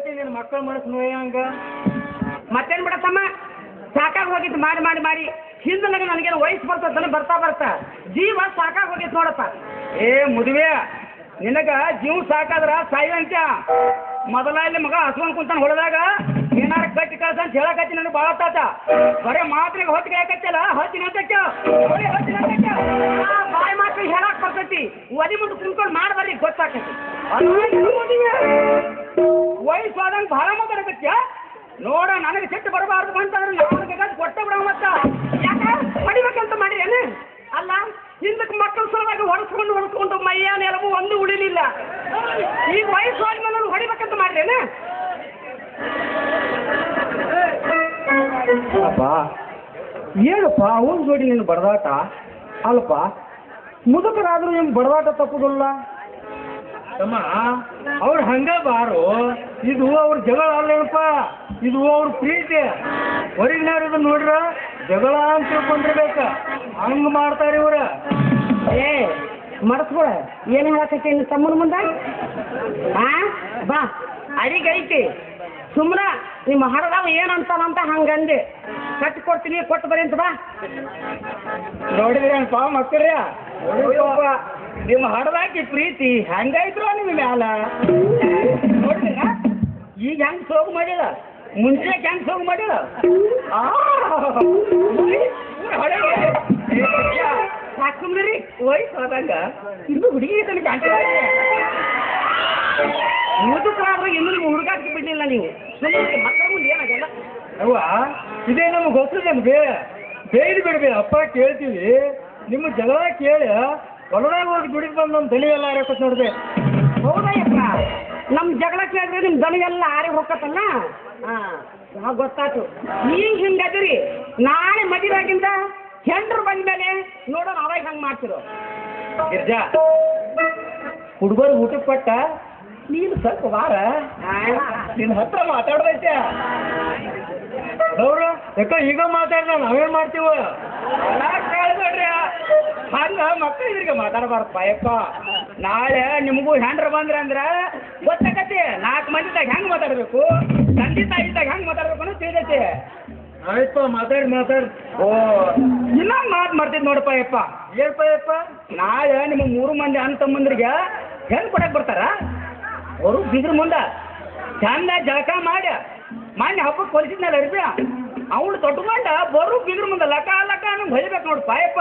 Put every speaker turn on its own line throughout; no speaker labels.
ಕಟ್ಟಿ ನಿನ್ನ ಮಕ್ಕಳ ಮನಸ್ಸು ನೋಯಂಗ
ಮತ್ತೇನ್ ಬಿಡತ್ತಮ್ಮ ಸಾಕಾಗಿ ಹೋಗಿತ್ತು ಮಾಡಿ ಮಾಡಿ ಮಾಡಿ ಹಿಂದಲಾಗ ನನಗೇನು ವಯಸ್ಸು ಬರ್ತದಲ್ಲ ಬರ್ತಾ ಬರ್ತಾ ಜೀವ ಸಾಕಾಗಿ ಹೋಗಿತ್ತು ನೋಡಪ್ಪ ಏ ಮದುವೆ ನಿನಗ ಜೀವ ಸಾಕಾದ್ರ ಸಾಯುವಂತ ಮೊದಲ ಇಲ್ಲಿ ಮಗ ಹಸ್ಕೊಂಡ್ ಕುಂತಾನ ಹೊಡೆದಾಗ ಏನಾರ ಕಟ್ಟಿ ಕಳ್ಸ ಅಂತ ಹೇಳಕತ್ತಿ ನನಗೆ ಭಾಳ ತಾತ ಬರೇ ಮಾತ್ರಿಗೆ ಹೊತ್ತಿಗೆ ಯಾಕತ್ತಲ್ಲ ಹತ್ತಿನ ಅಂತ ಹತ್ತಿನ ಬಾಯಿ ಮಾತ್ರ ಹೇಳಕ್ ಬರ್ತೈತಿ ಒದಿ ಮುಂದೆ ಕುಂತ್ಕೊಂಡು ಮಾಡ್ಬರ್ರಿ ಗೊತ್ತಾಕತಿ ವಯಸ್ಸು ಆದಂಗೆ ಭಾಳ ಮಾತಾಡಕತ್ಯ ನೋಡ ನನಗೆ ಸಿಟ್ಟು ಬರಬಾರ್ದು ಅಂತಂದ್ರೆ ನಾನು ಬೇಕಾದ್ರೆ ಕೊಟ್ಟ ಬಿಡ ಮತ್ತ ಯಾಕ ಹೊಡಿಬೇಕಂತ ಮಾಡಿ ಏನು ಅಲ್ಲ ಹಿಂದಕ್ಕೆ ಮಕ್ಕಳ ಸಲುವಾಗಿ ಹೊಡೆಸ್ಕೊಂಡು ಹೊಡೆಸ್ಕೊಂಡು ಮೈಯ ನೆಲವು ಒಂದು ಉಳಿಲಿಲ್ಲ ಈಗ ವಯಸ್ಸು ಆದ್ಮೇಲೆ ನಾನು ಹೊಡಿಬೇಕಂತ ಮಾಡ್ರೇನು
ಅಪ್ಪ ಏನಪ್ಪ ಅವನ ಜೋಡಿ ನಿನ್ನ ಬಡದಾಟ ಅಲ್ಲಪ್ಪ ಮುದುಕರಾದ್ರೂ ನಿಮ್ ಬಡದಾಟ ತಪ್ಪುದಿಲ್ಲ ತಮ್ಮ ಅವ್ರು ಹಂಗ ಬಾರು ಇದು ಅವ್ರ ಜಗಳ ಅಲ್ಲೇನಪ್ಪ ಇದು ಅವ್ರ ಪ್ರೀತಿ ಹೊರಗಿನವ್ರು ಇದನ್ನ ನೋಡ್ರ ಜಗಳ ಅಂತ ತಿಳ್ಕೊಂಡಿರ್ಬೇಕ ಹಂಗ ಮಾಡ್ತಾರೆ ಇವ್ರ
ಏ ಮಡಸ್ಕೊಳ ಏನು ಹೇಳಕತ್ತಿ ನಿನ್ನ ತಮ್ಮನ ಮುಂದೆ ಆ ಬಾ ಅಡಿಗೆ ಐತಿ ಸುಮ್ಮನ ನಿಮ್ಮ ಹರದಾವ ಏನಂತಾನಂತ ಹಂಗಂದೆ ಕಟ್ಟಿ ಕೊಡ್ತೀನಿ ಕೊಟ್ಟು ಬರೀ ಅಂತ ಬಾ
ನೋಡಿದ್ರೇನಪ್ಪ ಮಕ್ಕಳ್ರ ನೋಡಿದ್ರಪ್ಪ ನಿಮ್ಮ ಹಡದಾಕಿ ಪ್ರೀತಿ ಹೆಂಗಾಯ್ತು ನಿಮ್ಮ ಮ್ಯಾಲ
ನೋಡಿದ್ರ ಈಗ ಹೆಂಗ್ ಸೋಗು ಮಾಡಿಲ್ಲ ಮುಂಚೆ ಹೆಂಗ್ ಸೋಗು ಮಾಡಿಲ್ಲ
ಆ, ಊರ್ ಹೊರಗೆ. ಏ, ಸತ್ಯ,
ಸಾಕುಮ್ರಿ
ವಯಸ್ಸು ಆದಂಗ ಇನ್ನು ಹುಡುಗಿ ತನಕ
ಮುದುಕರಾದ್ರೂ ಇನ್ನೂ ಹುಡುಗಾಕಿ ಬಿಡ್ಲಿಲ್ಲ ನೀವು ಸುಮ್ಮನೆ ಮಕ್ಕಳ ಮುಂದೆ ಏನಾಗಲ್ಲ
ಅವ್ವ ಇದೇ ನಮ್ಗೆ ಗೊತ್ತಿದೆ ನಮ್ಗೆ ಬೇಯ್ದು ಬಿಡ್ಬೇ ಅಪ್ಪ ಕೇಳ್ತೀವಿ ನಿಮ್ಮ ಜಗಳ ಕೇಳಿ ಹೊಲದಾಗ ಹೋಗಿ ದುಡಿದು ಬಂದು ನಮ್ಮ ತಲೆ ಎಲ್ಲ ಹಾರಕೊತ್ ನೋಡ್ದೆ
ಹೌದಯ್ಯಪ್ಪ ನಮ್ ಜಗಳ ಕೇಳಿದ್ರೆ ನಿಮ್ ದನಿಗೆಲ್ಲ ಆರಿ ಹೋಗತ್ತಲ್ಲ ಹಾ ಗೊತ್ತಾತು ಈಗ ಹಿಂಗದಿರಿ ನಾಳೆ ಮದುವೆಗಿಂದ ಹೆಂಡ್ರು ಬಂದ್ಮೇಲೆ ನೋಡೋಣ ಅವಾಗ ಹಂಗ್ ಮಾಡ್ತಿರೋ
ಗಿರ್ಜಾ ಹುಡುಗರು ಊಟಕ್ಕೆ ಕೊಟ್ಟ ನೀನು ಸ್ವಲ್ಪ ವಾರ ನಿನ್ನ ಹತ್ರ ಮಾತಾಡ್ದೈತೆ ಅವ್ರು ಯಾಕ ಈಗ ಮಾತಾಡ್ದ ನಾವೇನ್ ಮಾಡ್ತೀವ ಕೇಳ್ಬೇಡ್ರಿ ಹಂಗ ಮಕ್ಕಳು ಇದ್ರಿಗೆ ಮಾತಾಡಬಾರ್ದು ಪಾಯಪ್ಪ ನಾಳೆ ನಿಮಗೂ ಹೆಂಡ್ರ ಬಂದ್ರ ಅಂದ್ರ ಗೊತ್ತಾಗತ್ತೆ ನಾಲ್ಕು ಮಂದಿದಾಗ ಹೆಂಗ್ ಮಾತಾಡ್ಬೇಕು ತಂದೆ ತಾಯಿ ಇದ್ದಾಗ ಹೆಂಗ್ ಮಾತಾಡ್ಬೇಕು ಅನ್ನೋದು ತಿಳಿದೈತೆ ಆಯ್ತು ಮಾತಾಡಿ ಮಾತಾಡಿ ಓ ಇನ್ನೊಂದು ಮಾತು ಮಾಡ್ತಿದ್ ನೋಡಪ್ಪ ಯಪ್ಪ ಏನಪ್ಪ ಯಪ್ಪ ನಾಳೆ ನಿಮ್ಮ ಮೂರು ಮಂದಿ ಅಣ್ಣ ತಮ್ಮಂದ್ರಿಗೆ ಹೆಂಗ್ ಕೊಡಕ್ ಬರ್ತಾರ ಅವರು ಬಿದ್ರ ಮುಂದ ಚಂದ ಜಳಕ ಮಾಡಿ ಮೊನ್ನೆ ಹಬ್ಬಕ್ಕೆ ಹೊಲಿಸಿದ್ನಲ್ಲ ಅರ್ಬಿ ಅವಳು ತೊಟ್ಕೊಂಡ ಬರು ಬಿದ್ರ ಮುಂದೆ ಲಕ ಲಕ ಅನ್ನೋ ಹೊಲಿಬೇಕು ನೋಡು ಪಾಯಪ್ಪ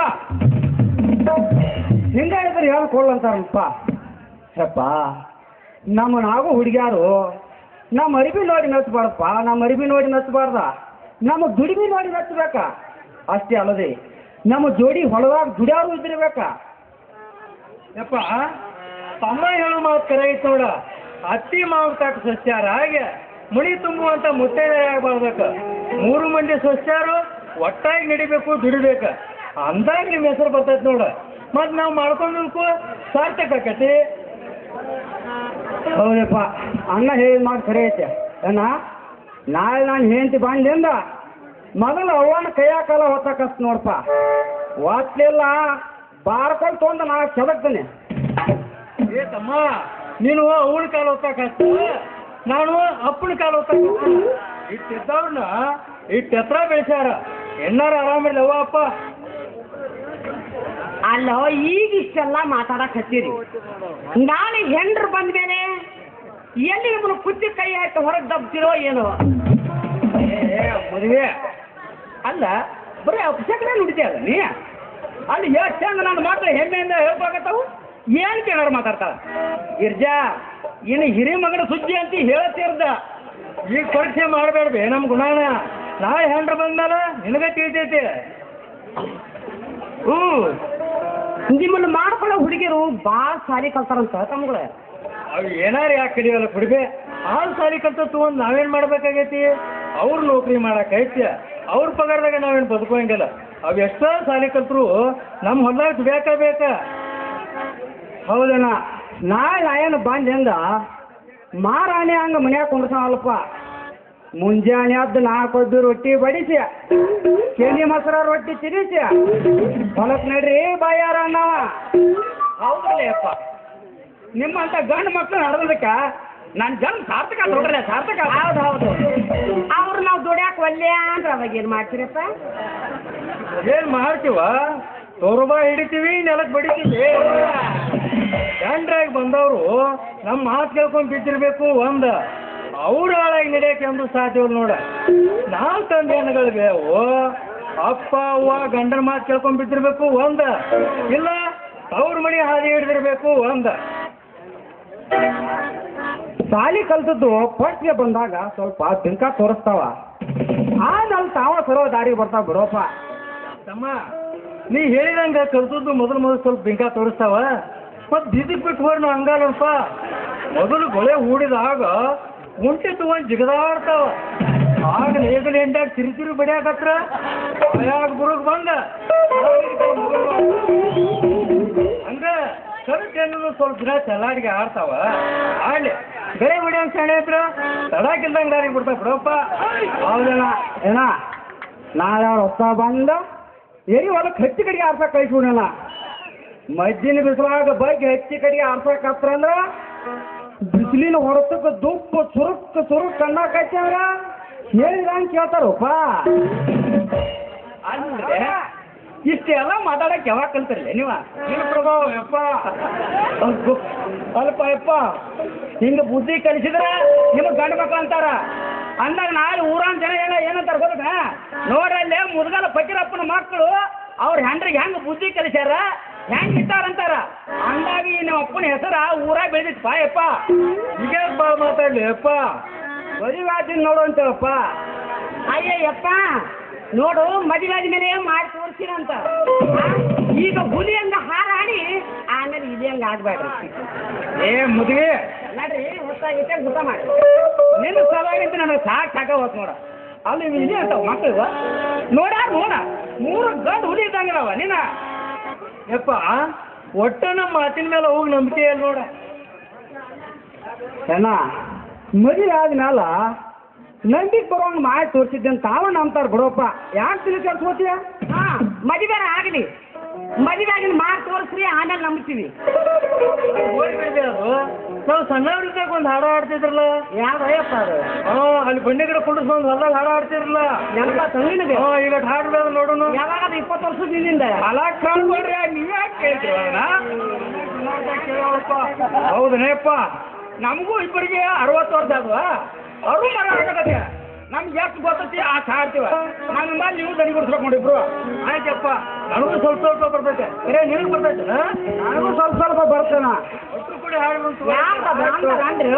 ಹಿಂಗಾಡಿದ್ರೆ ಯಾರು ಕೊಡ್ಲಂತಾರಪ್ಪ ಯಪ್ಪ ನಮ್ಮ ನಾವು ಹುಡುಗ್ಯಾರು ನಮ್ಮ ಅರಿಬಿ ನೋಡಿ ನಚ್ಚಬಾರ್ದಪ್ಪ ನಮ್ಮ ಅರಿಬಿ ನೋಡಿ ನಚ್ಚಬಾರ್ದ ನಮ್ಮ ದುಡಿಮೆ ನೋಡಿ ನಚ್ಚಬೇಕ ಅಷ್ಟೇ ಅಲ್ಲದೆ ನಮ್ಮ ಜೋಡಿ ಹೊಲದಾಗ ದುಡಿಯಾರು ಇದ್ದಿರ್ಬೇಕ ಯಪ್ಪ ತಮ್ಮ ಹೇಳೋ ಮಾತು ಕರೆ ಐತೆ ನೋಡ ಅತ್ತಿ ಮಾವು ತಾಕ ಸಸ್ಯಾರ ಹಾಗೆ ಮುಡಿ ತುಂಬುವಂತ ಮುತ್ತೈದೆ ಆಗ್ಬಾರ್ಬೇಕು ಮೂರು ಮಂದಿ ಸಸ್ಯಾರು ಒಟ್ಟಾಗಿ ನಡಿಬೇಕು ದುಡಿಬೇಕು ಅಂದಾಗ ನಿಮ್ಮ ಹೆಸರು ಬರ್ತೈತೆ ನೋಡ ಮತ್ತೆ ನಾವು ಮಾಡ್ಕೊಂಡ್ಕು ಸಾರ್ಥಕ ಆಕತಿ ಹೌದಪ್ಪ ಅಣ್ಣ ಹೇಳಿದ ಮಾತು ಖರೆ ಐತೆ ಅಣ್ಣ ನಾಳೆ ನಾನು ಹೆಂಡತಿ ಬಂದಿಂದ ಮೊದಲು ಅವನ ಕೈಯಾಕಲ್ಲ ಹೊತ್ತಕಸ್ ನೋಡಪ್ಪ ಒತ್ತಲಿಲ್ಲ ಬಾರ್ಕೊಂಡು ತೊಂದು ನಾ ಚದಕ್ತಾನೆ ಏ ತಮ್ಮ ನೀನು ಅವನ ಕಾಲ ಹೊತ್ತಕತ್ತ ನಾನು ಅಪ್ಪನ ಕಾಲ ಹೊತ್ತಕ ಇಟ್ಟಿದ್ದವ್ರನ್ನ ಇಟ್ಟು ಎತ್ತರ ಬೆಳೆಸ್ಯಾರ ಎಣ್ಣಾರ ಆರಾಮಿಲ್ಲ ಅಪ್ಪ
ಅಲ್ಲ ಈಗ ಇಷ್ಟೆಲ್ಲ ಮಾತಾಡಕ್ ಹತ್ತೀರಿ ನಾಳೆ ಹೆಂಡ್ರು ಬಂದ್ಮೇಲೆ ಎಲ್ಲಿ ನಿಮ್ಮನ್ನು ಕುತ್ತಿ ಕೈ ಹಾಕಿ ಹೊರಗೆ ದಬ್ತಿರೋ ಏನೋ
ಏ ಮದುವೆ ಅಲ್ಲ ಬರೀ ಅಪಶಕನೆ ನುಡಿತೀಯಲ್ಲ ನೀ ಅಲ್ಲಿ ಎಷ್ಟು ಚಂದ ನನ್ನ ಮಕ್ಳು ಹೆಮ್ಮೆಯಿಂದ ಹೇಳ್ಬೇಕಾಗತ್ತಾವು ಏನು ಕೇಳೋರು ಮಾತಾಡ್ತಾಳ ಗಿರ್ಜಾ ಇನ್ನು ಹಿರಿ ಮಗನ ಸುದ್ದಿ ಅಂತ ಹೇಳತ್ತೀರ್ದ ಈಗ ಪರೀಕ್ಷೆ ಮಾಡಬೇಡ್ಬೆ ನಮ್ಮ ಗುಣಾನ ನಾಳೆ ಹೆಂಡ್ರ ಬಂದ್ಮೇಲೆ ನಿನಗೆ ತಿಳಿತೈತಿ ಹ್ಞೂ
ನಿಮ್ಮನ್ನು ಮಾಡ್ಕೊಳ್ಳೋ ಹುಡುಗಿರು ಭಾಳ ಸಾರಿ ಕಲ್ತಾರಂತ ತಮ್ಗಳೇ
ಅವು ಏನಾರು ಯಾಕೆ ಕಡಿಯಲ್ಲ ಬಿಡ್ಬೆ ಆರು ಸಾಲಿ ಕಲ್ತ ತಗೊಂಡು ನಾವೇನು ಮಾಡ್ಬೇಕಾಗೈತಿ ಅವ್ರು ನೌಕರಿ ಮಾಡಕ್ಕೈತಿ ಅವ್ರ ಪಗಾರದಾಗ ನಾವೇನು ಬದುಕೋಂಗಿಲ್ಲ ಅವು ಎಷ್ಟೋ ಸಾಲಿ ಕಲ್ತರು ನಮ್ಮ ಹೊಲದಾಗ ದುಡಿಯಾಕ ಬೇಕ ಹೌದಣ್ಣ ನಾಳೆ ಏನು ಬಂದಿಂದ ಮಾರಾಣಿ ಹಂಗ ಮನ್ಯಾಗ ಕುಂಡ್ರಸಲ್ಲಪ್ಪ ಮುಂಜಾನೆ ಅದ್ದು ನಾಲ್ಕು ಒದ್ದು ರೊಟ್ಟಿ ಬಡಿಸಿ ಕೆನಿ ಮೊಸರ ರೊಟ್ಟಿ ತಿನ್ನಿಸಿ ಹೊಲಕ್ ನಡ್ರಿ ಬಾಯಾರ ಅನ್ನವ ಹೌದಲ್ಲ ಅಪ್ಪ ನಿಮ್ಮಂತ ಗಂಡು ಮಕ್ಕಳು ನಡೆದಕ್ಕ ನನ್ನ ಜನ್ಮ ಸಾರ್ಥಕ ಆತ್ ನೋಡ್ರಿ ಸಾರ್ಥಕ ಆತ್.
ಹೌದು ಹೌದು ಅವ್ರು ನಾವು ದುಡ್ಯಾಕ ಒಲ್ಲೆ ಅಂದ್ರೆ ಅವಾಗ ಏನು ಮಾಡ್ತೀರಪ್ಪ
ಏನ್ ಮಾಡ್ತೀವ ತೋರುಬಾ ಹಿಡಿತೀವಿ ನೆಲಕ್ಕೆ ಬಡಿತೀವಿ ಗಂಡ್ರಾಗಿ ಬಂದವರು ನಮ್ಮ ಮಾತು ಕೇಳ್ಕೊಂಡ್ ಬಿದ್ದಿರ್ಬೇಕು ಒಂದ ಅವ್ರ ಹಾಳಾಗಿ ನಡೆಯಕ್ಕೆ ಎಂದು ಸಾಧ್ಯವಿಲ್ಲ ನೋಡ ನಾವು ತಂದೆ ಹೆಣ್ಣುಗಳು ಬೇವು ಅಪ್ಪ ಅವ್ವ ಗಂಡನ ಮಾತು ಕೇಳ್ಕೊಂಡ್ ಬಿದ್ದಿರ್ಬೇಕು ಒಂದ ಇಲ್ಲ ಅವ್ರ ಮನೆ ಹಾದಿ ಹಿಡಿದಿರ್ಬೇಕು ಒಂದ
ಸಾಲಿ ಕಲ್ತದ್ದು ಫಸ್ಟ್ಗೆ ಬಂದಾಗ ಸ್ವಲ್ಪ ಬಿಂಕ ತೋರಿಸ್ತಾವ ಆಮೇಲೆ ತಾವ ಸರೋ ದಾರಿ ಬರ್ತಾವ ಬಿಡೋಪ್ಪ
ತಮ್ಮ ನೀ ಹೇಳಿದಂಗ ಕಲ್ತದ್ದು ಮೊದಲು ಮೊದಲು ಸ್ವಲ್ಪ ಬಿಂಕ ತೋರಿಸ್ತಾವ ಮತ್ ಬಿದಿಕ್ ಬಿಟ್ಟು ಹೋರ್ ನಾವು ಹಂಗಲ್ಲಪ್ಪ ಮೊದಲು ಗೊಳೆ ಹೂಡಿದಾಗ ಉಂಟೆ ತಗೊಂಡ್ ಜಿಗದಾಡ್ತಾವ ಆಗ ನೇಗಲ ಎಂಡಾಗ ತಿರು ತಿರು ಬಡಿಯಾಕತ್ರ ಭಯಾಗ ಬುರುಗ್ ಬಂದ ಹಂಗ ಕರೆಕ್ಟ್ ಏನೋ ಸ್ವಲ್ಪ ದಿನ ಚಲ್ಲಾಡಿಗೆ ಆಡ್ತಾವ ಆಡ್ಲಿ ಬೆಳೆ ಬಿಡಿಯಂಗ್ ಶಾಣೆ ಹತ್ರ ತಡಾಕಿಲ್ದಂಗ ದಾರಿಗೆ ಬಿಡ್ತಾವ ಬಿಡಪ್ಪ
ಹೌದಣ್ಣ ಏನ ನಾಳೆ ಅವ್ರ ಹೊಸ ಬಂದ ಎರಿ ಹೊಲಕ್ಕೆ ಹಚ್ಚಿ ಕಡೆಗೆ ಆರ್ಸಕ್ ಕಳಿಸ್ಬಿಡೋಣ ಮಜ್ಜಿನ ಬಿಸಿಲಾಗ ಬಗ್ಗೆ ಹಚ್ಚಿ ಕಡೆಗೆ ಆರ್ಸಕ್ ಹತ್ರ ಅಂದ್ರ ಬಿಸಿಲಿನ ಹೊರತಕ್ಕ ದುಪ್ಪು ಸುರುಕ್ ಸುರುಕ್ ಕಣ್ಣಾಕೈತಿ ಅಂದ್ರ ಹೇಳಿದಂಗೆ ಕೇಳ್ತಾರಪ್ಪ
ಅಂದ್ರೆ ಇಷ್ಟೆಲ್ಲ ಮಾತಾಡಕ್ಕೆ ಯಾವಾಗ ಕಲ್ತಿರ್ಲಿ ನೀವ ಏನು ಪ್ರಭಾವ ಯಪ್ಪ ಅಲ್ಪು, ಅಲ್ಪ ಯಪ್ಪ ಹಿಂಗ ಬುದ್ಧಿ ಕಲಿಸಿದ್ರ ನಿಮಗೆ ಗಂಡು ಮಕ್ಳು ಅಂತಾರ ಅಂದಾಗ ನಾಳೆ ಊರಾನ್ ಜನ ಎಲ್ಲ ಏನಂತಾರ ಗೊತ್ತ ನೋಡ್ರಲ್ಲಿ ಮುದ್ಗಲ ಫಕೀರಪ್ಪನ ಮಕ್ಕಳು ಅವ್ರ ಹೆಂಡ್ರಿಗೆ ಹೆಂಗ್ ಬುದ್ಧಿ ಕಲಿಸ್ಯಾರ ಹೆಂಗ್ ಇಟ್ಟಾರಂತಾರ ಹಂಗಾಗಿ ನಿಮ್ಮ ಅಪ್ಪನ ಹೆಸರ ಊರಾಗ ಬೆಳೆದಿತ್ತು ಯಪ್ಪ ಈಗ ಬಾಳ ಮಾತಾಡ್ಲಿ ಯಪ್ಪ
ಮದುವಾದಿನ ನೋಡು ಅಂತೇಳಪ್ಪ ಅಯ್ಯಯ್ಯಪ್ಪ ನೋಡು ಮದುವೆ ಆದ್ಮೇಲೆ ಮಾಡಿ ತೋರಿಸಿರಂತ ಈಗ ಹುಲಿ ಹಂಗ ಹಾರಾಡಿ ಆಮೇಲೆ ಇದೇ ಹಂಗ ಆಗ್ಬೇಡ್ರಿ
ಏ ಮದುವೆ
ನಡ್ರಿ ಹೊತ್ತಾಗಿತ್ತೆ ಊಟ ಮಾಡಿ
ನಿನ್ನ ಸಲುವಾಗಿಂತ ನನಗೆ ಸಾಕು ಸಾಕ ಹೋತ್ ನೋಡ ಅಲ್ಲಿ ಇವ್ ಇದೆ ಅಂತಾವ ಮಕ್ಕಳು ನೋಡ ನೋಡ ಮೂರು ಗಂಡು ಹುಲಿ ಇದ್ದಂಗಿದಾವ ನೀನ ಯಪ್ಪ ಒಟ್ಟ ನಮ್ಮ ಮಾತಿನ ಮೇಲೆ ಹೋಗಿ ನಂಬಿಕೆ ಇಲ್ಲ ನೋಡ
ಏನ ಮದುವೆ ಆದ್ಮೇಲ ನಂಬಿಕೆ ಬರೋಂಗ್ ಮಾಡಿ ತೋರಿಸಿದ್ದೆ ಅಂತ ತಾವ ನಂಬ್ತಾರ ಬಿಡಪ್ಪ ಯಾಕೆ ತಿಳಿ ಕೆಲ್ಸೋತಿಯ ಹಾ ಮದುವೆ ಆಗಲಿ ಮದುವೆ ಆಗಿನ ಮಾಡಿ ತೋರಿಸ್ರಿ ಆಮೇಲೆ ನಂಬ್ತೀವಿ
ಹೋಗ್ಬಿಟ್ಟಿದೆ ಅದು ನಾವು ಸಣ್ಣವ್ರಿದ್ದಾಗ ಒಂದು ಹಾಡು ಆಡ್ತಿದ್ರಲ್ಲ
ಯಾವ ಅಯ್ಯಪ್ಪ ಅದು
ಹಾ ಅಲ್ಲಿ ಬಂಡಿ ಗಿಡ ಕುಂಡಿಸ್ಕೊಂಡು ಹೊಲ್ದಾಗ ಹಾಡು ಆಡ್ತಿರಲ್ಲ
ನೆನಪ ತಂದಿನದೆ
ಹಾ ಈಗ ಹಾಡ್ಬೇಡ ನೋಡೋಣ
ಯಾವಾಗ ಅದು ಇಪ್ಪತ್ತು ವರ್ಷದ ಹಿಂದಿಂದ
ಅಲ್ಲ ಕಾಣ್ಕೊಡ್ರಿ ನೀವ್ ಯಾಕೆ ಕೇಳ್ತೀರಣ್ಣ ಹೌದನೇಪ್ಪ ನಮಗೂ ಇಬ್ಬರಿಗೆ ಅರವತ್ತು ವರ್ಷ ಅಲ್ವಾ ಅವರು ಮರ ಆಗತ್ತೆ ನಮ್ಗೆ ಎಷ್ಟು ಗೊತ್ತೈತಿ ಆ ಸಾಡ್ತೀವ ನಮ್ಮ ಮೇಲೆ ನೀವು ದನಿ ಗುಡಿಸ್ಬೇಕು ನೋಡಿಬ್ರು ಆಯ್ತಪ್ಪ ನನಗೂ ಸ್ವಲ್ಪ ಸ್ವಲ್ಪ ಬರ್ತೈತೆ ಏ ನಿನಗೆ ಬರ್ತೈತೆ
ನನಗೂ ಸ್ವಲ್ಪ ಸ್ವಲ್ಪ ಬರ್ತೇನ
ಒಟ್ಟು ಕೂಡಿ ಹಾಡು
ಯಾವ್ದು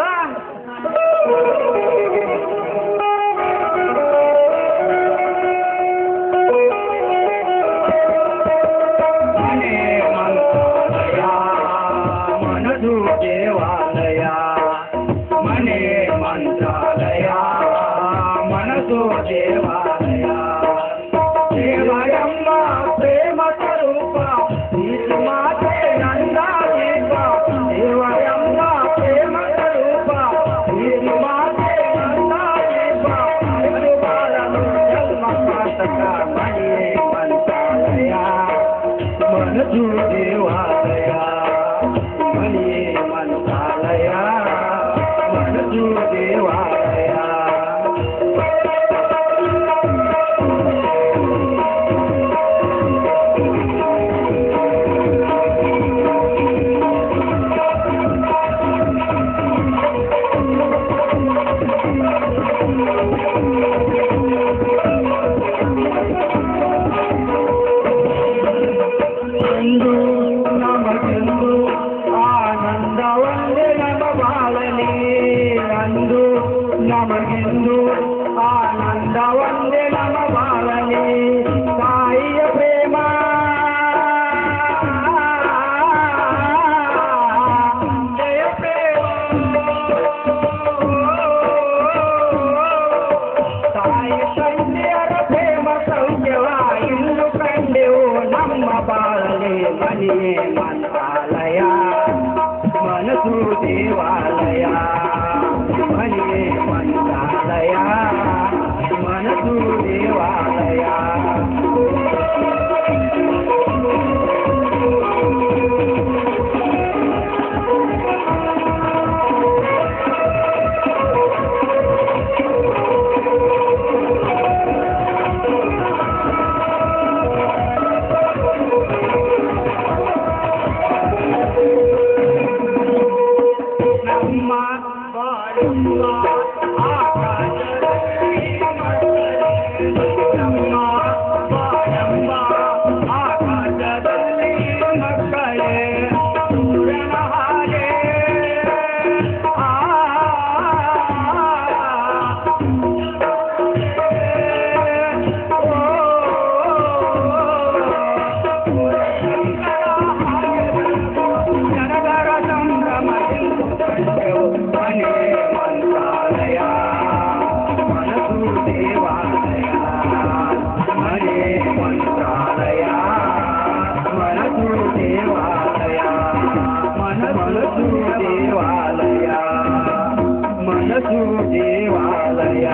ಮನೆ ಮಂತ್ರಾಲಯ ಮನದು ದೇವಾಲಯ ಮನೆ ಮಂತ್ರಾಲಯ ಮನದು ದೇವಾಲಯ ದೇವಯಮ್ಮ ಪ್ರೇಮ ಸ್ವರೂಪ ನೀತಿ ಮಾತೆ ನಂದಾದೀಪ ದೇವಯಮ್ಮ ಪ್ರೇಮ ಸ್ವರೂಪ ನೀತಿ ಮಾತೆ ನಂದಾದೀಪ ಇದು ಬಾಳಲು ಜನ್ಮ ಪಾತಕ ಮನೆ ಮಂತ್ರಾಲಯ ಮನದು ದೇವಾಲಯ ಮನೆಯೇ ಮಂತ್ರಾಲಯ ಮನದು ದೇವಾಲಯ ಎಂದು ನಮಗೆಂದು ಆನಂದವನ್ನೇ ನಮ ಬಾಳಲಿ ಅಂದು ನಮಗೆಂದು ಆನಂದವನ್ನೇ ನಮ ಬಾಳಲಿ ತಾಯಿಯ ಪ್ರೇಮ ತಂದೆಯ ಪ್ರೇಮ ತಾಯಿ ತಂದೆಯರ ಪ್ರೇಮ ಸೌಖ್ಯವ ಇನ್ನು ಕಂಡೆವು ನಮ್ಮ ಬಾಳಲೆ ಮನೆಯೇ ಮಂತ್ರಾಲಯ ಮನಸ್ಸು ದೇವಾಲಯ ಮನೆಯೇ ಮಂತ್ರಾಲಯ ಮನಸ್ಸು ದೇವಾಲಯ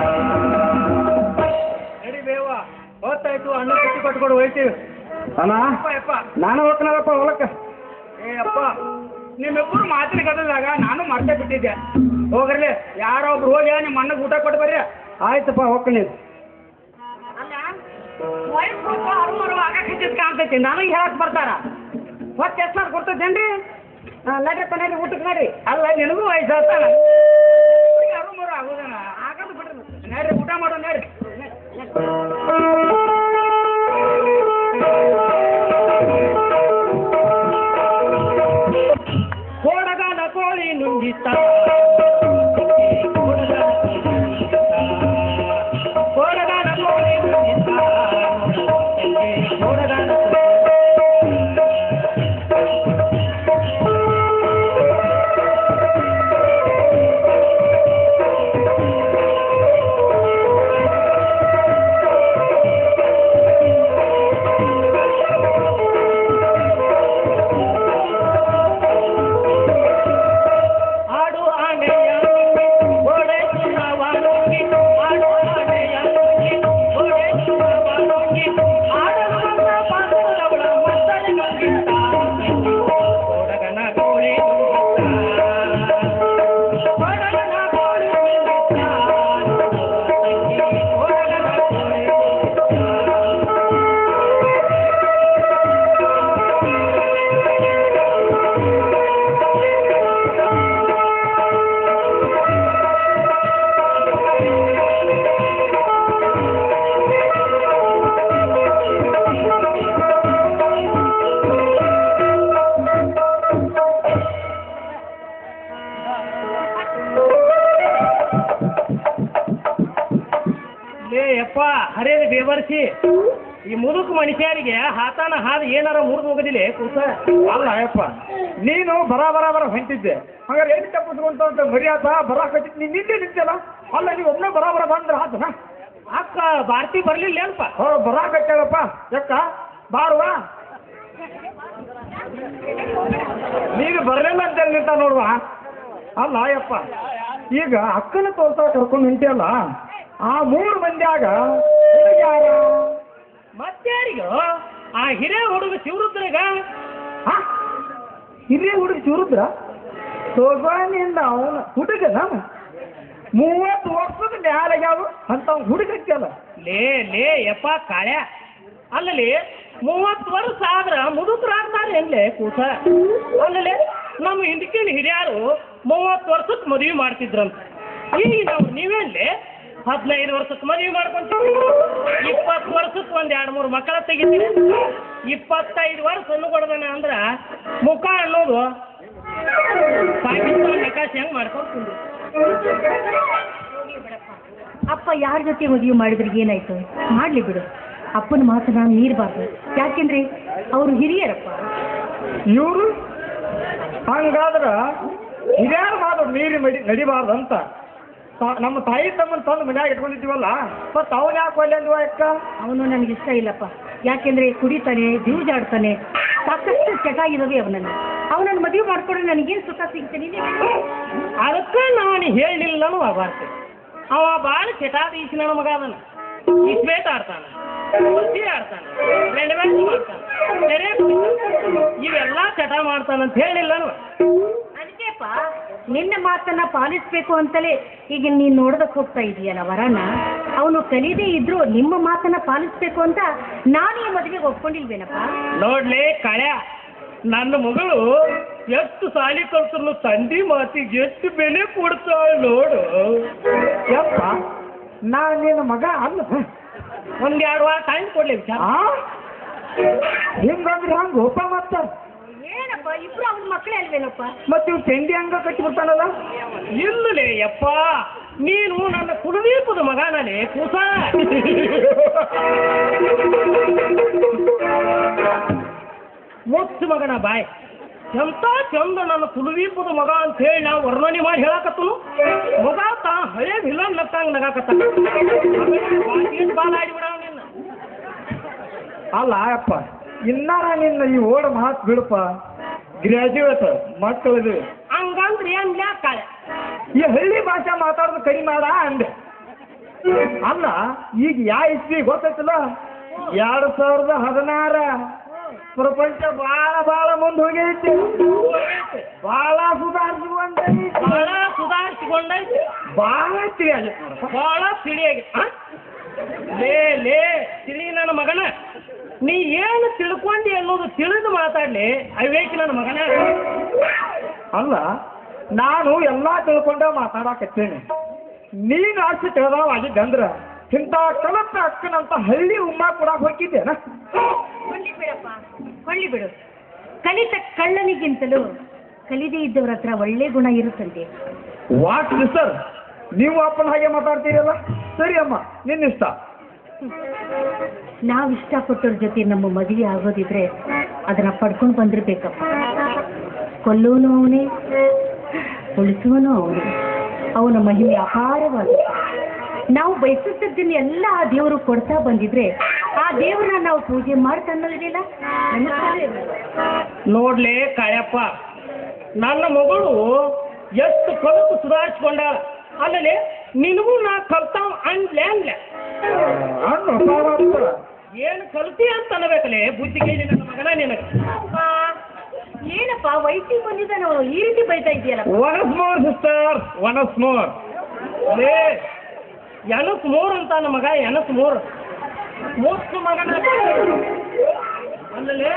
ನಡಿ ಬೇವ ಹೊತ್ತಾಯ್ತು ಅಣ್ಣ ಕಟ್ಟಿ ಕಟ್ಕೊಂಡು ಹೋಯ್ತೀವಿ
ಅಣ್ಣ
ಅಪ್ಪ ಯಪ್ಪ
ನಾನು ಹೋಗ್ತಾನಪ್ಪ ಹೊಲಕ್ಕೆ
ಏ ಅಪ್ಪ ನಿಮ್ಮಿಬ್ಬರು ಮಾತಿನ ಕದದಾಗ ನಾನು ಮರ್ತೇ ಬಿಟ್ಟಿದ್ದೆ ಹೋಗ್ರಲಿ ಯಾರೋ ಒಬ್ರು ಹೋಗಿ ನಿಮ್ಮ ಅಣ್ಣಗೆ ಊಟ ಕೊಟ್ಟು ಬರ್ರಿ
ಆಯ್ತಪ್ಪ ಹೋಗ್ತೀನಿ ಕಾಣ್ತೈತಿ ನನಗೆ ಹೇಳಕ್ ಬರ್ತಾರ ಹೊಟ್ಟೆ ಎಷ್ಟು ಕೊಡ್ತೈತೇನ್ರಿ ನಡ್ರಪ್ಪ ನಡ್ರಿ ಊಟಕ್ಕೆ ನಡ್ರಿ
ಅಲ್ಲ ನಿನಗೂ ವಯಸ್ಸಾತಾನ ಯಾರು ಮರು ಆಗೋದನ ಆಗದು ಬಿಡ್ರಿ ಮತ್ತೆ. ನಡ್ರಿ ಊಟ ಮಾಡೋ ನಡ್ರಿ
ಕೋಡಗಾಲ ಕೋಳಿ ನುಂಗಿತ್ತ ಕೋಡಗಾಲ ಕೋಳಿ ನುಂಗಿತ್ತ ಕೋಡಗಾಲ ಆಡು ಆನೆಯ ಗೋಡೆ ಸುಣ್ಣವಾನುಂಗಿ ಆಡು ಆನೆಯ ನುಂಗಿ ಗೋಡೆ ಸುಣ್ಣವಾನುಂಗಿ ಆಡಲು ಬಂದ ಪಾತ್ರದವಳ ಮತ್ತಳೆ ನುಂಗಿತ್ತ ಕೋಡಗನ ಕೋಳಿ ನುಂಗಿತ್ತ ಕೋಡಗನ ಕೋಳಿ ನುಂಗಿತ್ತ ಕೋಡಗನ ಕೋಳಿ ಲೇ ಯಪ್ಪ ಹರಿಯದ ಬೇವರ್ಸಿ ಈ ಮುದುಕು ಮನುಷ್ಯರಿಗೆ ಹಾತಾನ ಹಾದು ಏನಾರ ಮುರಿದು ಹೋಗೋದಿಲ್ಲ ಕೂಸ
ಅಲ್ಲ ಅಯ್ಯಪ್ಪ ನೀನು ಬರ ಬರ ಬರ ಹೊಂಟಿದ್ದೆ ಹಂಗಾರೆ ಏನು ತಪ್ಪಿಸ್ಕೊಂತ ಅಂತ ಮರ್ಯಾದ ಬರಾಕತ್ತಿತ್ತು ನೀನು ನಿಂತೆ ನಿಂತಲ್ಲ ಅಲ್ಲ ನೀವು ಒಬ್ಬನೇ ಬರ ಬರ ಬಂದ್ರೆ ಆತನ
ಅಕ್ಕ ಭಾರತಿ ಬರ್ಲಿಲ್ಲ ಏನಪ್ಪ
ಹೋ ಬರಾಕತ್ತೇಳಪ್ಪ ಯಾಕ ಬಾರುವ ನೀನು ಬರಲಿಲ್ಲ ಅಂತ ನಿಂತ ನೋಡುವ ಅಲ್ಲ ಅಯ್ಯಪ್ಪ ಈಗ ಅಕ್ಕನ ತೋರ್ಸ ಕರ್ಕೊಂಡು ನಿಂತಿಯಲ್ಲ ಆ ಮೂರು ಮಂದಿಯಾಗ ಯಾರ
ಮತ್ತಾರಿಗ ಆ ಹಿರಿಯ ಹುಡುಗ ಶಿವರುದ್ರಗ
ಹಾ ಹಿರಿಯ ಹುಡುಗ ಚೂರುದ್ರ ಸೋಗಾನಿಂದ ಅವನ ಹುಡುಗನ ಮೂವತ್ತು ವರ್ಷದ ಮ್ಯಾಲಾಗ್ಯಾವ ಅಂತ ಅವ್ನು ಹುಡುಗತ್ತಲ್ಲ
ಲೇ ಲೇ ಯಪ್ಪ ಕಾಳ್ಯ ಅಲ್ಲಲ್ಲಿ ಮೂವತ್ತು ವರ್ಷ ಆದ್ರ ಮುದುಕರಾಗ್ತಾರೆ ಏನ್ಲೇ ಕೂಸ ಅಲ್ಲಲ್ಲಿ ನಮ್ಮ ಹಿಂದಕಿನ ಹಿರಿಯರು ಮೂವತ್ತು ವರ್ಷಕ್ಕೆ ಮದುವೆ ಮಾಡ್ತಿದ್ರಂತ ಈಗ ನಾವು ನೀವೇನ್ಲೇ ಹದಿನೈದು ವರ್ಷಕ್ಕೆ ಮದುವೆ ಮಾಡ್ಕೊಂತೀವಿ ಇಪ್ಪತ್ತು ವರ್ಷಕ್ಕೆ ಒಂದು ಎರಡು ಮೂರು ಮಕ್ಕಳ ತೆಗಿತೀವಿ ಇಪ್ಪತ್ತೈದು ವರ್ಷ ಅನ್ಕೊಡ್ದಾನೆ ಅಂದ್ರ ಮುಖ ಅನ್ನೋದು ಪಾಕಿಸ್ತಾನ ನಕಾಶೆ ಹೆಂಗ್ ಮಾಡ್ಕೊಂತೀನಿ
ಅಪ್ಪ ಯಾರ ಜೊತೆ ಮದುವೆ ಮಾಡಿದ್ರೆ ಏನಾಯ್ತು ಮಾಡ್ಲಿ ಬಿಡು ಅಪ್ಪನ ಮಾತನ್ನ ಮೀರಬಾರ್ದು ಯಾಕೆಂದ್ರೆ ಅವರು ಹಿರಿಯರಪ್ಪ
ಇವರು ಹಂಗಾದ್ರ ಹಿರಿಯರ ಮಾತು ಮೀರಿ ಮಡಿ ನಡಿಬಾರ್ದು ಅಂತ ತ- ನಮ್ಮ ತಾಯಿ ತಮ್ಮನ ತಂದು ಮನ್ಯಾಗ ಇಟ್ಕೊಂಡಿದ್ದೀವಲ್ಲ ಮತ್ತು ಅವನು ಯಾಕೆ ಒಳ್ಳೆ ಅಂದ್ವ ಅಕ್ಕ
ಅವನು ನನಗೆ ಇಷ್ಟ ಇಲ್ಲಪ್ಪ ಯಾಕೆಂದ್ರೆ ಕುಡಿತಾನೆ ಜೂಜಾಡ್ತಾನೆ ಸಾಕಷ್ಟು ಚಟ ಇರೋದೇ ಅವನಲ್ಲಿ ಅವನನ್ನು ಮದುವೆ ಮಾಡ್ಕೊಂಡ್ರೆ ನನಗೇನು ಸುಖ ಸಿಗ್ತಾನೆ
ಅದಕ್ಕೆ ನಾನು ಹೇಳಿಲ್ಲ ಬಾರ್ತೆ ಅವ ಭಾಳ ಕೆಟಾದೀಸಿ ನನ್ನ ಮಗ ಅದನ ಇಸ್ಬೇಟ್ ಆಡ್ತಾನ ಕುಸ್ತಿ ಆಡ್ತಾನ ಬೆಂಡೆ ಬ್ಯಾಟ್ ಮಾಡ್ತಾನ ತೆರೆ ಕುಡಿತಾನ. ಇವೆಲ್ಲ ಚಟ ಮಾಡ್ತಾನಂತ ಹೇಳಿಲ್ಲ
ಅದಕ್ಕೆಪ್ಪ ನಿನ್ನ ಮಾತನ್ನ ಪಾಲಿಸ್ಬೇಕು ಅಂತಲೇ ಈಗ ನೀನು ನೋಡೋದಕ್ಕೆ ಹೋಗ್ತಾ ಇದೀಯಲ್ಲ ವರನ ಅವನು ಕಲಿಯದೇ ಇದ್ರು ನಿಮ್ಮ ಮಾತನ್ನ ಪಾಲಿಸ್ಬೇಕು ಅಂತ ನಾನು ಈ ಮದುವೆಗೆ ಒಪ್ಕೊಂಡಿಲ್ವೇನಪ್ಪ
ನೋಡ್ಲಿ ಕಳ್ಯ
ನನ್ನ ಮಗಳು ಎಷ್ಟು ಸಾಲಿ ಕಲ್ತರು ತಂದಿ ಮಾತಿಗೆ ಎಷ್ಟು ಬೆಲೆ ಕೊಡ್ತಾಳೆ ನೋಡು
ಯಪ್ಪ ನಾ ನಿನ್ನ ಮಗ ಅಲ್ಲ
ಒಂದ್ ಎರಡು ವಾರ ಟೈಮ್ ಕೊಡ್ಲಿ ವಿಚಾರ
ಆ ಹಿಂಗಂದ್ರೆ ಹಂಗ ಗೋಪ ಮತ್ತ
ಏನಪ್ಪ ಇಬ್ರು ಅವನ ಮಕ್ಕಳೇ ಅಲ್ವೇನಪ್ಪ
ಮತ್ ಇವ್ ತಿಂಡಿ ಹಂಗ ಕಟ್ಟಿಬಿಡ್ತಾನಲ್ಲ
ಇಲ್ಲಲೇ ಯಪ್ಪ ನೀನು ನನ್ನ ಕುಲದೀಪದ ಮಗನಲೇ ಕೂಸ ಮುಚ್ಚು ಮಗನ ಬಾಯ್ ಎಂತ ಚಂದ ನನ್ನ ಕುಲದೀಪದ ಮಗ ಅಂತ ಹೇಳಿ ನಾವು ವರ್ಣನೆ ಮಾಡಿ ಹೇಳಾಕತ್ತನು ಮಗ ತಾ ಹಳೆ ವಿಲನ್ ನಕ್ಕಂಗ್ ನಗಾಕತ್ತ ಬಾಲ ಆಡಿಬಿಡವ ನಿನ್ನ
ಅಲ್ಲ ಅಪ್ಪ ಇನ್ನಾರ ನಿನ್ನ ಈ ಓಡ ಮಾತು ಬಿಡಪ್ಪ ಗ್ರಾಜುಯೇಟ್ ಮಕ್ಕಳದು
ಹಂಗಂದ್ರೆ ಏನ್ ಲ್ಯಾಕಾಳೆ
ಈ ಹಳ್ಳಿ ಭಾಷೆ ಮಾತಾಡೋದು ಕಡಿಮೆ ಮಾಡ ಅಂದೆ ಅಲ್ಲ ಈಗ ಯಾ ಇಸ್ವಿ ಗೊತ್ತೈತಲ್ಲ ಎರಡು ಸಾವಿರದ ಹದಿನಾರ ಪ್ರಪಂಚ ಬಾಳ ಬಾಳ ಮುಂದೆ ಹೋಗೈತಿ ಬಾಳ ಸುಧಾರಿಸುವಂತೈತಿ
ಬಹಳ ಸುಧಾರಿಸಿಕೊಂಡೈತಿ
ಬಾಳ ತಿಳಿಯಾಗೈತಿ ನೋಡಪ್ಪ
ಬಹಳ ತಿಳಿಯಾಗಿ ಲೇ ಲೇ ತಿಳಿ ನನ್ನ ಮಗನ ನೀ ಏನು ತಿಳ್ಕೊಂಡಿ ಅನ್ನೋದು ತಿಳಿದು ಮಾತಾಡ್ಲಿ ಅವಿವೇಕಿ ನನ್ನ ಮಗನ
ಅಲ್ಲ ನಾನು ಎಲ್ಲಾ ತಿಳ್ಕೊಂಡ ಮಾತಾಡಕತ್ತೇನೆ ನೀನು ಅಷ್ಟು ತಿಳಿದವಾಗಿದ್ದಂದ್ರ ಇಂಥ ಕಲಪ ಅಕ್ಕನಂತ ಹಳ್ಳಿ ಉಮ್ಮ ಕೊಡಕ್ ಹೋಗಿದ್ದೇನ
ಕೊಳ್ಳಿ ಬಿಡಪ್ಪ ಕೊಳ್ಳಿ ಬಿಡು ಕಲಿತ ಕಳ್ಳನಿಗಿಂತಲೂ ಕಲಿದೇ ಇದ್ದವ್ರ ಹತ್ರ ಒಳ್ಳೆ ಗುಣ ಇರುತ್ತಂತೆ
ವಾಟ್ ಸರ್ ನೀವು ಅಪ್ಪನ ಹಾಗೆ ಮಾತಾಡ್ತೀರಲ್ಲ ಸರಿ ಅಮ್ಮ ನಿನ್ನಿಷ್ಟ
ನಾವು ಇಷ್ಟಪಟ್ಟವ್ರ ಜೊತೆ ನಮ್ಮ ಮದುವೆ ಆಗೋದಿದ್ರೆ ಅದನ್ನ ಪಡ್ಕೊಂಡು ಬಂದಿರ್ಬೇಕಪ್ಪ ಕೊಲ್ಲೋನು ಅವನೇ ಉಳಿಸುವನು ಅವನೇ ಅವನ ಮಹಿಮೆ ಅಪಾರವಾಗುತ್ತೆ ನಾವು ಬಯಸುತ್ತದ್ದನ್ನ ಎಲ್ಲ ಆ ದೇವರು ಕೊಡ್ತಾ ಬಂದಿದ್ರೆ ಆ ದೇವರನ್ನ ನಾವು ಪೂಜೆ ಮಾಡ್ತಾ ಅನ್ನೋದಿಲ್ಲ ನಮಸ್ಕಾರ ಇರ್ಬೇಕು.
ನೋಡ್ಲೇ ಕಾಯಪ್ಪ ನನ್ನ ಮಗಳು ಎಷ್ಟು ಕಲಿತು ಸುಧಾರಿಸ್ಕೊಂಡಾಳ ಅಲ್ಲಲೇ ನಿನಗೂ ನಾ ಕಲ್ತಾವ್ ಅನ್ಲೆ ಅನ್ಲೆ
ಅಣ್ಣು ಪಾಪ.
ಏನು ಕಲ್ತಿ ಅಂತ ಅನ್ನಬೇಕಲೇ ಬುದ್ಧಿ ಕೇಳಿ ನನ್ನ ಮಗನ ನಿನಗೆ
ಅಪ್ಪ, ಏನಪ್ಪ ವಯಸ್ಸಿಗೆ ಬಂದಿದ್ದಾನೆ ಅವನು ಈ ರೀತಿ ಬೈತಾ ಇದೆಯಲ್ಲ
once more sister once more
ಲೇ ಎನಸ್ ಮೂರ್ ಅಂತ ನನ್ನ ಮಗ ಎನಸ್ ಮೂರ್ ಮೂರ್ತು ಮಗನ ಅಲ್ಲಲೇ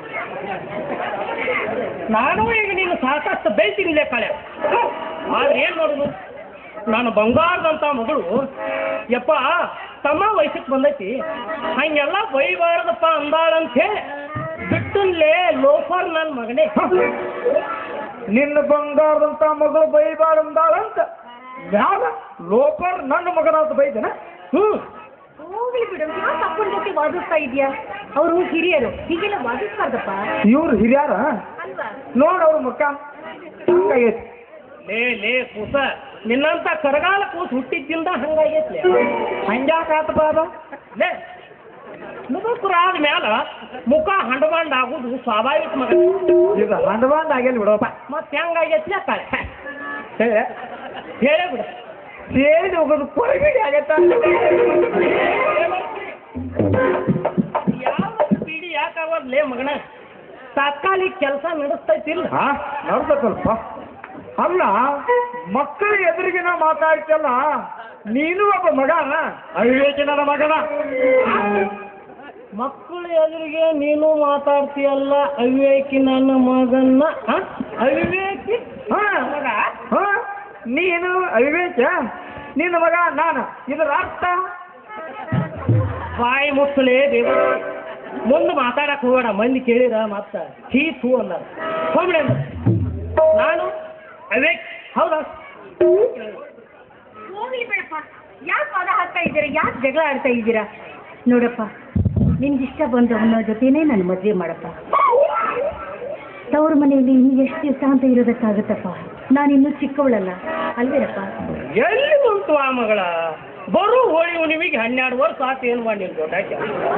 ನಾನು ಈಗ ನೀನು ಸಾಕಷ್ಟು ಬೈತೀನಿ ಕಳೆ ಆದ್ರೆ ಏನ್ ನೋಡುದು ನಾನು ಬಂಗಾರದಂತ ಮಗಳು ಯಪ್ಪ ತಮ್ಮ ವಯಸ್ಸಿಗೆ ಬಂದೈತಿ ಹಂಗೆಲ್ಲ ಬೈಬಾರ್ದಪ್ಪ ಅಂದಾಳಂತ ಹೇಳಿ ಬಿಟ್ಟನ್ಲೇ ಲೋಫರ್ ನನ್ನ ಮಗನೇ
ನಿನ್ನ ಬಂಗಾರದಂತ ಮಗಳು ಬೈಬಾರಂದಾಳಂತ ಮ್ಯಾಲ ಲೋಪರ್ ನನ್ನ ಮಗನ ಅಂತ ಬೈದನ
ಹ್ಮ್
ಹೋಗ್ಲಿ ಬಿಡು ಯಾಕೆ ಅಪ್ಪನ ಜೊತೆ ವಾದಿಸ್ತಾ ಇದೆಯಾ ಅವರು ಹಿರಿಯರು ಹೀಗೆಲ್ಲ ವಾದಿಸ್ಬಾರ್ದಪ್ಪ
ಇವ್ರು ಹಿರಿಯಾರ
ಅಲ್ವಾ
ನೋಡ್ ಅವ್ರ ಮುಖ ಹಂಗಾಗೈತಿ
ಲೇ ಲೇ ಕೂಸ ನಿನ್ನಂತ ಕರಗಾಲ ಕೂಸ್ ಹುಟ್ಟಿದ್ದಿಂದ ಹಂಗಾಗೈತ್ಲೆ
ಹಂಗ್ಯಾಕಾತ ಬಾಬ
ಲೇ ಮುದುಕರಾದ ಮ್ಯಾಲ ಮುಖ ಹಂಡಬಂಡ್ ಆಗುದು ಸ್ವಾಭಾವಿಕ ಮಗ
ಈಗ ಹಂಡಬಂದ್ ಆಗ್ಯಾನ ಬಿಡಪ್ಪ
ಮತ್ತೆ ಹೆಂಗಾಗೈತ್ಲೆ ಕಾಳೆ
ಹೇಳ
ಹೇಳೇ ಬಿಡು
ಸೇರಿ ಹೋಗೋದು ಕೊರಬಿಡಿ ಆಗತ್ತ
ಯಾವ ಪೀಡಿ ಯಾಕಾಗಲ್ಲ ಲೇ ಮಗನ ತಾತ್ಕಾಲಿಕ ಕೆಲಸ ನಡೆಸ್ತೈತಿಲ್ಲ
ಹಾ ನೋಡ್ಬೇಕಲ್ಪ ಅಲ್ಲ ಮಕ್ಕಳ ಎದುರಿಗಿನ ಮಾತಾಡ್ತಲ್ಲ ನೀನು ಒಬ್ಬ ಮಗ ಅವಿವೇಕಿ ನನ್ನ ಮಗನ
ಮಕ್ಕಳ ಎದುರಿಗೆ ನೀನು ಮಾತಾಡ್ತೀಯಲ್ಲ ಅವಿವೇಕಿ ನನ್ನ ಮಗನ್ನ ಆ? ಅವಿವೇಕಿ
ಹಾ
ಮಗ
ಹಾ ನೀನು ಅವಿವೇಕ ನಿನ್ನ ಮಗ ನಾನು ಇದರ ಅರ್ಥ
ಬಾಯಿ ಮುಚ್ಚಲೇ ದೇವ ಮುಂದೆ ಮಾತಾಡಕ್ ಹೋಗೋಣ ಮಂದಿ ಕೇಳಿರ ಮತ್ತ ಹೀ ಥೂ ಅಂದಾರ ಹೋಗ್ಬಿಡಿ ಅಂದ ನಾನು ಅವೇಕ್ ಹೌದಾ
ಹೋಗ್ಲಿ ಬಿಡಪ್ಪ ಯಾಕೆ ಪದ ಹಾಕ್ತಾ ಇದ್ದೀರಾ ಯಾಕೆ ಜಗಳ ಆಡ್ತಾ ಇದ್ದೀರಾ ನೋಡಪ್ಪ ನಿನ್ಗಿಷ್ಟ ಬಂದವನ ಜೊತೆನೇ ನನ್ನ ಮದುವೆ ಮಾಡಪ್ಪ ತವ್ರ ಮನೆಯಲ್ಲಿ ಇನ್ನು ಎಷ್ಟು ದಿವಸ ಅಂತ ಇರೋದಕ್ಕಾಗತ್ತಪ್ಪ ನಾನಿನ್ನೂ ಚಿಕ್ಕವಳಲ್ಲ ಅಲ್ವೇನಪ್ಪ
ಎಲ್ಲಿ ಬಂತು ಆ ಮಗಳ ಬರು ಹೋಳಿ ಹುಣ್ಣಿಮೆಗೆ ಹನ್ನೆರಡು ವರ್ಷ ಆತು ಏನು ಮಾಡಿ ನೀನು ದೊಡ್ಡ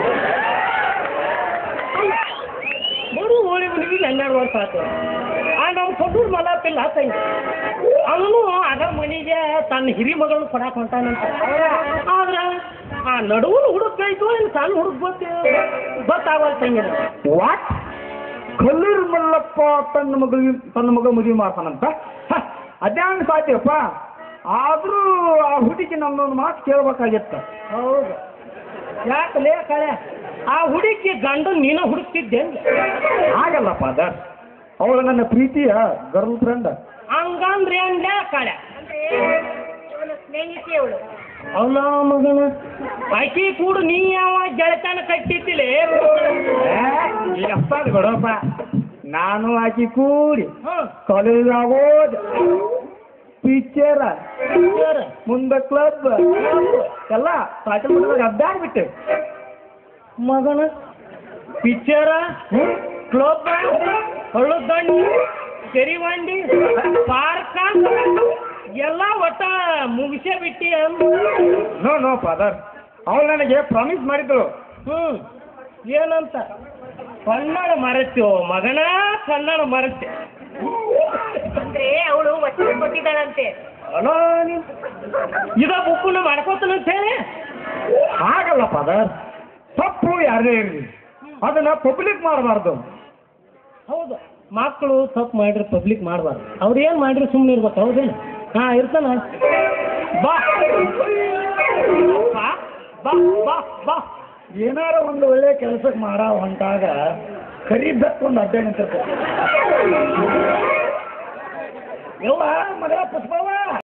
ಬರು ಹೋಳಿ ಹುಣ್ಣಿಮೆಗೆ ಹನ್ನೆರಡು ವರ್ಷ ಆತು ಆ ನಮ್ಮ ಕೊಟ್ಟೂರು ಮಲಾಪಿಲ್ಲ ತಂಗಿ ಅವನು ಅದ ಮನೆಗೆ ತನ್ನ ಹಿರಿ ಮಗಳನ್ನ ಕೊಡಾಕ್ ಹೊಂಟಾನಂತ ಆದ್ರ ಆ ನಡುವನು ಹುಡುಕ್ ಬೇಕು ಇನ್ನು ಸಣ್ಣ ಹುಡುಕ್ ಗೊತ್ತ ಗೊತ್ತಾಗಲ್ಲ ತಂಗಿ
ವಾಟ್ ಕಲ್ಲೂರು ಮಲ್ಲಪ್ಪ ತನ್ನ ಮಗಳು ತನ್ನ ಮಗ ಮದುವೆ ಮಾಡ್ತಾನಂತ ಹ, ಅದ್ಯಾಂಗ ಸಾಧ್ಯಪ್ಪ ಆದ್ರೂ ಆ ಹುಡುಗಿ ನಮ್ಮೊಂದು ಮಾತು ಕೇಳ್ಬೇಕಾಗಿತ್ತ
ಹೌದು ಯಾಕೆ ಲೇ ಕಳೆ
ಆ ಹುಡುಗಿ ಗಂಡು ನೀನು ಹುಡುಕ್ತಿದ್ದೆ
ಆಗಲ್ಲ ಫಾದರ್ ಅವಳು ನನ್ನ ಪ್ರೀತಿಯ ಗರ್ಲ್ ಫ್ರೆಂಡ್
ಹಂಗಂದ್ರೆ ಅಂದ ಕಳೆ
ಸ್ನೇಹಿತೆ ಅವಳು
ಅವಳ ಮಗನ ಆಕಿ ಕೂಡ ನೀ ಯಾವ ಗೆಳತನ ಕಟ್ಟಿತ್ತಿಲೆ
ಅಪ್ಪ ಗಡಪ್ಪ ನಾನು ಆಕಿ ಕೂಡಿ
ಹ್ಮ್
ಕಾಲೇಜ್ ಆಗೋದು ಪಿಕ್ಚರ
ಯಾರ?
ಮುಂದೆ ಕ್ಲಬ್ ಎಲ್ಲ ಸಾಕಲ್ ಬಿಟ್ಟದಾಗ ಅಡ್ಡಾಡ್ಬಿಟ್ಟೆ
ಮಗನ ಪಿಕ್ಚರ ಕ್ಲಬ್ ಹಳ್ಳದಂಡಿ ಕೆರಿವಂಡಿ ಪಾರ್ಕ ಎಲ್ಲ ಒಟ್ಟ ಮುಗಿಸೇ ಬಿಟ್ಟಿ ಅಂದು
ನೋ ನೋ ಫಾದರ್ ಅವಳು ನನಗೆ ಪ್ರಾಮಿಸ್ ಮಾಡಿದ್ರು
ಹ್ಮ್ ಏನಂತ ಕನ್ನಡ ಮರೆತ್ಯೋ ಮಗನ ಕನ್ನಡ ಮರೆತೆ
ಅಂದ್ರೆ ಅವಳು ವಚನ ಕೊಟ್ಟಿದ್ದಾಳಂತೆ
ಅಲೋ ನೀನ್ ಇದ ಬುಕ್ಕನ್ನು ಮಾಡ್ಕೋತಾನಂತ ಹೇಳಿ
ಹಾಗಲ್ಲ ಫಾದರ್ ತಪ್ಪು ಯಾರೇ ಇರಲಿ ಅದನ್ನ ಪಬ್ಲಿಕ್ ಮಾಡಬಾರ್ದು
ಹೌದು ಮಕ್ಕಳು ತಪ್ಪು ಮಾಡಿದ್ರೆ ಪಬ್ಲಿಕ್ ಮಾಡಬಾರ್ದು ಅವ್ರು ಏನು ಮಾಡಿದ್ರೆ ಸುಮ್ಮನೆ ಇರ್ಬೇಕು ಹೌದೇನು ಹಾಂ ಇರ್ತಾನ ಬಾ ಬಾ ಬಾ ಬಾ ಬಾ
ಏನಾರ ಒಂದು ಒಳ್ಳೆ ಕೆಲಸಕ್ಕೆ ಮಾಡ ಹೊಂಟಾಗ ಖರೀದಕ್ಕೆ ಒಂದು ಅಡ್ಡ ನಿಂತಿರ್ತದೆ ಯವ್ವ ಮಗಳ ಪುಷ್ಪವ್ವ